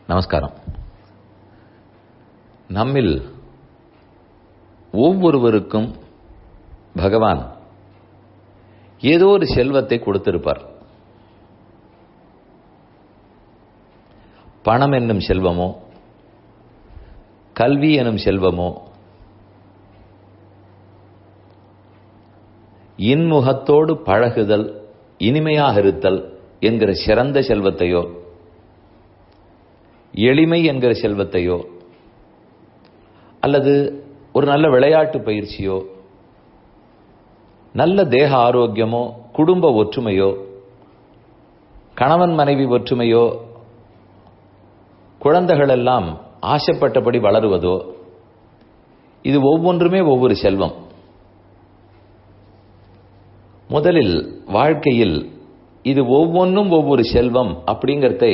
நமஸ்காரம் நம்மில் ஒவ்வொருவருக்கும் பகவான் ஏதோ ஒரு செல்வத்தை கொடுத்திருப்பார் பணம் என்னும் செல்வமோ கல்வி எனும் செல்வமோ இன்முகத்தோடு பழகுதல் இனிமையாக இருத்தல் என்கிற சிறந்த செல்வத்தையோ எளிமை என்கிற செல்வத்தையோ அல்லது ஒரு நல்ல விளையாட்டு பயிற்சியோ நல்ல தேக ஆரோக்கியமோ குடும்ப ஒற்றுமையோ கணவன் மனைவி ஒற்றுமையோ குழந்தைகள் எல்லாம் ஆசைப்பட்டபடி வளருவதோ இது ஒவ்வொன்றுமே ஒவ்வொரு செல்வம் முதலில் வாழ்க்கையில் இது ஒவ்வொன்றும் ஒவ்வொரு செல்வம் அப்படிங்கிறதை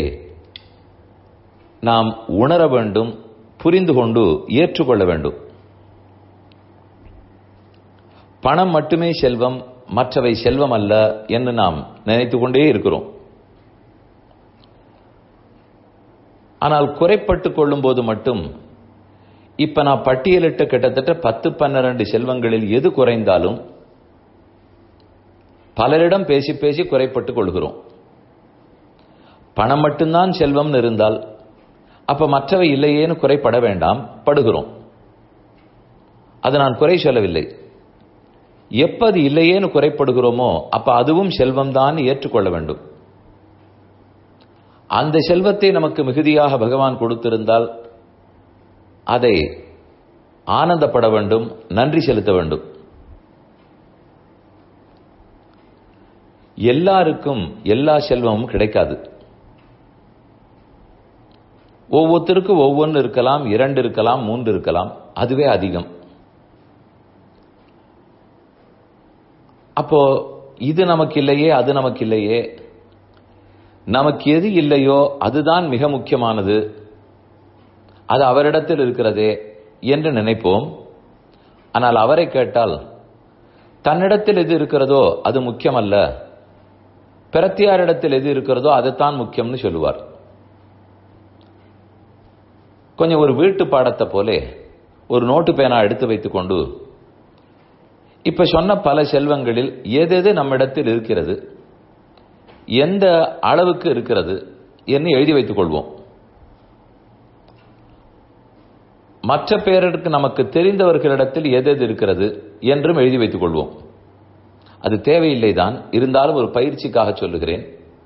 நாம் உணர வேண்டும் புரிந்து கொண்டு ஏற்றுக்கொள்ள வேண்டும் பணம் மட்டுமே செல்வம் மற்றவை செல்வம் அல்ல என்று நாம் நினைத்து கொண்டே இருக்கிறோம் ஆனால் குறைப்பட்டுக் கொள்ளும் போது மட்டும் இப்ப நான் பட்டியலிட்டு கிட்டத்தட்ட பத்து பன்னிரண்டு செல்வங்களில் எது குறைந்தாலும் பலரிடம் பேசி பேசி குறைப்பட்டுக் கொள்கிறோம் பணம் மட்டும்தான் செல்வம்னு இருந்தால் அப்ப மற்றவை இல்லையேன்னு குறைப்பட வேண்டாம் படுகிறோம் அது நான் குறை சொல்லவில்லை எப்ப அது இல்லையேன்னு குறைப்படுகிறோமோ அப்ப அதுவும் செல்வம்தான் ஏற்றுக்கொள்ள வேண்டும் அந்த செல்வத்தை நமக்கு மிகுதியாக பகவான் கொடுத்திருந்தால் அதை ஆனந்தப்பட வேண்டும் நன்றி செலுத்த வேண்டும் எல்லாருக்கும் எல்லா செல்வமும் கிடைக்காது ஒவ்வொருத்தருக்கும் ஒவ்வொன்று இருக்கலாம் இரண்டு இருக்கலாம் மூன்று இருக்கலாம் அதுவே அதிகம் அப்போ இது நமக்கு இல்லையே அது நமக்கு இல்லையே நமக்கு எது இல்லையோ அதுதான் மிக முக்கியமானது அது அவரிடத்தில் இருக்கிறதே என்று நினைப்போம் ஆனால் அவரை கேட்டால் தன்னிடத்தில் எது இருக்கிறதோ அது முக்கியமல்ல பிரத்தியாரிடத்தில் எது இருக்கிறதோ அதுதான் முக்கியம்னு சொல்லுவார் கொஞ்சம் ஒரு வீட்டு பாடத்தை போலே ஒரு நோட்டு பேனா எடுத்து வைத்துக் கொண்டு இப்ப சொன்ன பல செல்வங்களில் எதெது நம்மிடத்தில் இருக்கிறது எந்த அளவுக்கு இருக்கிறது என்று எழுதி வைத்துக் கொள்வோம் மற்ற பேருக்கு நமக்கு தெரிந்தவர்களிடத்தில் எதெது இருக்கிறது என்றும் எழுதி வைத்துக் கொள்வோம் அது தேவையில்லைதான் இருந்தாலும் ஒரு பயிற்சிக்காக சொல்லுகிறேன்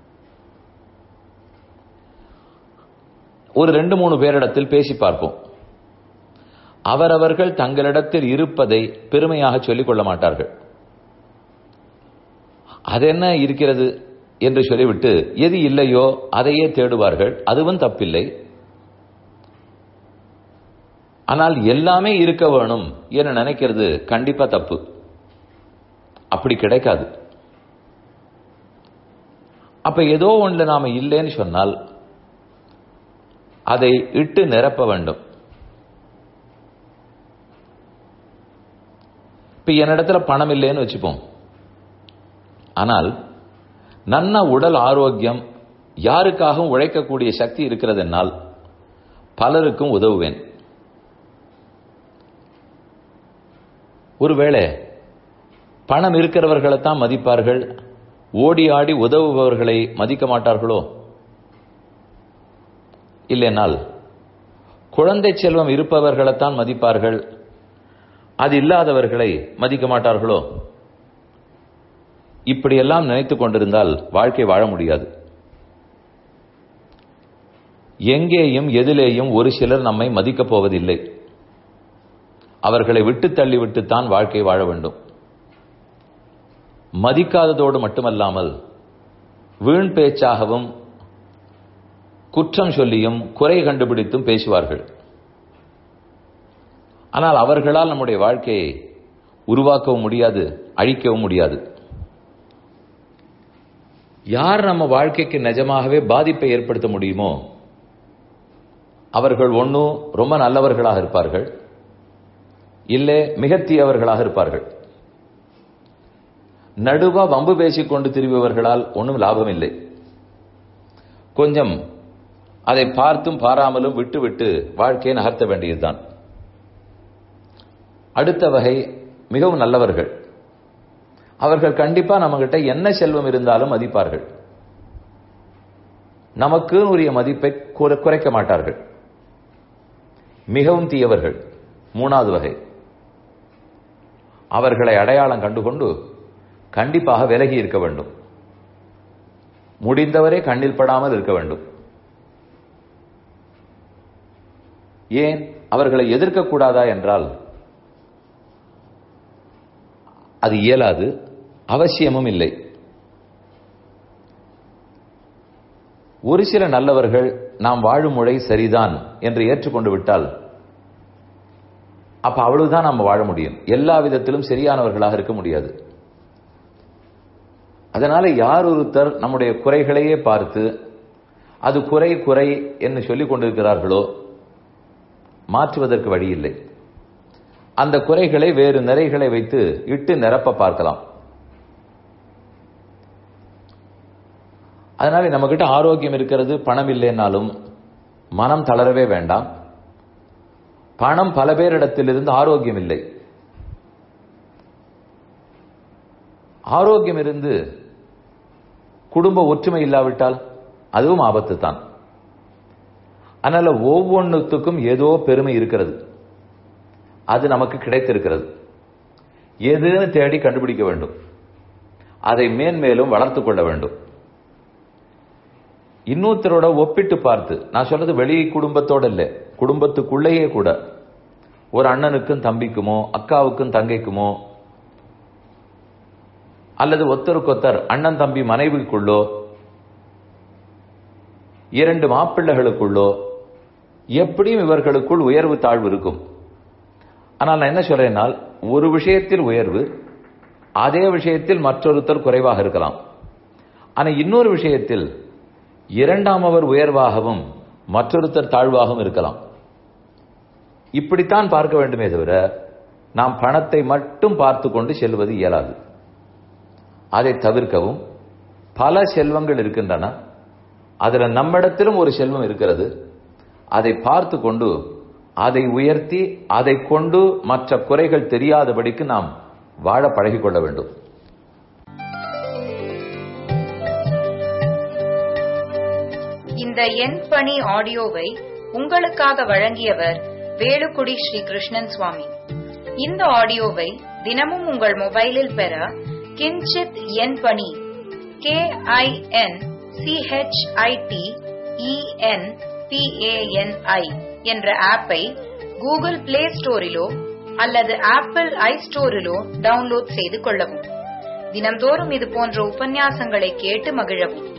ஒரு ரெண்டு மூணு பேரிடத்தில் பேசி பார்ப்போம் அவரவர்கள் தங்களிடத்தில் இருப்பதை பெருமையாக சொல்லிக் கொள்ள மாட்டார்கள் அது என்ன இருக்கிறது என்று சொல்லிவிட்டு எது இல்லையோ அதையே தேடுவார்கள் அதுவும் தப்பில்லை ஆனால் எல்லாமே இருக்க வேணும் என நினைக்கிறது கண்டிப்பா தப்பு அப்படி கிடைக்காது அப்ப ஏதோ ஒன்று நாம இல்லைன்னு சொன்னால் அதை இட்டு நிரப்ப வேண்டும் இப்ப என்னிடத்துல பணம் இல்லைன்னு வச்சுப்போம் ஆனால் நன்ன உடல் ஆரோக்கியம் யாருக்காகவும் உழைக்கக்கூடிய சக்தி இருக்கிறதென்னால் பலருக்கும் உதவுவேன் ஒருவேளை பணம் இருக்கிறவர்களைத்தான் மதிப்பார்கள் ஓடி ஆடி உதவுபவர்களை மதிக்க மாட்டார்களோ இல்லைனால் குழந்தை செல்வம் இருப்பவர்களைத்தான் மதிப்பார்கள் அது இல்லாதவர்களை மதிக்க மாட்டார்களோ இப்படியெல்லாம் நினைத்துக் கொண்டிருந்தால் வாழ்க்கை வாழ முடியாது எங்கேயும் எதிலேயும் ஒரு சிலர் நம்மை மதிக்கப் போவதில்லை அவர்களை விட்டு தள்ளிவிட்டுத்தான் வாழ்க்கை வாழ வேண்டும் மதிக்காததோடு மட்டுமல்லாமல் வீண் பேச்சாகவும் குற்றம் சொல்லியும் குறை கண்டுபிடித்தும் பேசுவார்கள் ஆனால் அவர்களால் நம்முடைய வாழ்க்கையை உருவாக்கவும் முடியாது அழிக்கவும் முடியாது யார் நம்ம வாழ்க்கைக்கு நிஜமாகவே பாதிப்பை ஏற்படுத்த முடியுமோ அவர்கள் ஒன்றும் ரொம்ப நல்லவர்களாக இருப்பார்கள் இல்லை மிக தீயவர்களாக இருப்பார்கள் நடுவா வம்பு பேசிக் கொண்டு திரிபவர்களால் ஒன்றும் லாபம் இல்லை கொஞ்சம் அதை பார்த்தும் பாராமலும் விட்டு விட்டு வாழ்க்கையை நகர்த்த வேண்டியதுதான் அடுத்த வகை மிகவும் நல்லவர்கள் அவர்கள் கண்டிப்பா நம்மகிட்ட என்ன செல்வம் இருந்தாலும் மதிப்பார்கள் நமக்கு உரிய மதிப்பை குறைக்க மாட்டார்கள் மிகவும் தீயவர்கள் மூணாவது வகை அவர்களை அடையாளம் கண்டுகொண்டு கண்டிப்பாக விலகி இருக்க வேண்டும் முடிந்தவரை கண்ணில் படாமல் இருக்க வேண்டும் ஏன் அவர்களை எதிர்க்கக்கூடாதா என்றால் அது இயலாது அவசியமும் இல்லை ஒரு சில நல்லவர்கள் நாம் வாழும் முறை சரிதான் என்று ஏற்றுக்கொண்டு விட்டால் அப்ப அவ்வளவுதான் நம்ம வாழ முடியும் எல்லா விதத்திலும் சரியானவர்களாக இருக்க முடியாது அதனால யார் ஒருத்தர் நம்முடைய குறைகளையே பார்த்து அது குறை குறை என்று சொல்லிக் கொண்டிருக்கிறார்களோ மாற்றுவதற்கு வழி இல்லை அந்த குறைகளை வேறு நிறைகளை வைத்து இட்டு நிரப்ப பார்க்கலாம் அதனால நம்ம கிட்ட ஆரோக்கியம் இருக்கிறது பணம் இல்லைன்னாலும் மனம் தளரவே வேண்டாம் பணம் பல பேரிடத்திலிருந்து ஆரோக்கியம் இல்லை ஆரோக்கியம் இருந்து குடும்ப ஒற்றுமை இல்லாவிட்டால் அதுவும் ஆபத்து தான் அதனால ஒவ்வொன்றுத்துக்கும் ஏதோ பெருமை இருக்கிறது அது நமக்கு கிடைத்திருக்கிறது எதுன்னு தேடி கண்டுபிடிக்க வேண்டும் அதை மேன்மேலும் வளர்த்து கொள்ள வேண்டும் இன்னொருத்தரோட ஒப்பிட்டு பார்த்து நான் சொல்றது வெளி குடும்பத்தோட இல்ல குடும்பத்துக்குள்ளேயே கூட ஒரு அண்ணனுக்கும் தம்பிக்குமோ அக்காவுக்கும் தங்கைக்குமோ அல்லது ஒத்தருக்கொத்தர் அண்ணன் தம்பி மனைவிக்குள்ளோ இரண்டு மாப்பிள்ளைகளுக்குள்ளோ எப்படியும் இவர்களுக்குள் உயர்வு தாழ்வு இருக்கும் ஆனால் நான் என்ன சொல்றேன்னால் ஒரு விஷயத்தில் உயர்வு அதே விஷயத்தில் மற்றொருத்தர் குறைவாக இருக்கலாம் ஆனா இன்னொரு விஷயத்தில் இரண்டாம் அவர் உயர்வாகவும் மற்றொருத்தர் தாழ்வாகவும் இருக்கலாம் இப்படித்தான் பார்க்க வேண்டுமே தவிர நாம் பணத்தை மட்டும் பார்த்து கொண்டு செல்வது இயலாது அதை தவிர்க்கவும் பல செல்வங்கள் இருக்கின்றன அதுல நம்மிடத்திலும் ஒரு செல்வம் இருக்கிறது அதை பார்த்து கொண்டு அதை உயர்த்தி அதை கொண்டு மற்ற குறைகள் தெரியாதபடிக்கு நாம் வாழ பழகிக் கொள்ள வேண்டும் இந்த எண் பணி ஆடியோவை உங்களுக்காக வழங்கியவர் வேலுக்குடி ஸ்ரீ கிருஷ்ணன் சுவாமி இந்த ஆடியோவை தினமும் உங்கள் மொபைலில் பெற கிஞ்சித் எண் பணி கே ஐ என் சிஹெச்ஐடி இஎன் பிஏஎன்ஐ என்ற ஆப்பை கூகுள் பிளே ஸ்டோரிலோ அல்லது ஆப்பிள் ஐ ஸ்டோரிலோ டவுன்லோட் செய்து கொள்ளவும் தினம்தோறும் இது போன்ற உபன்யாசங்களை கேட்டு மகிழவும்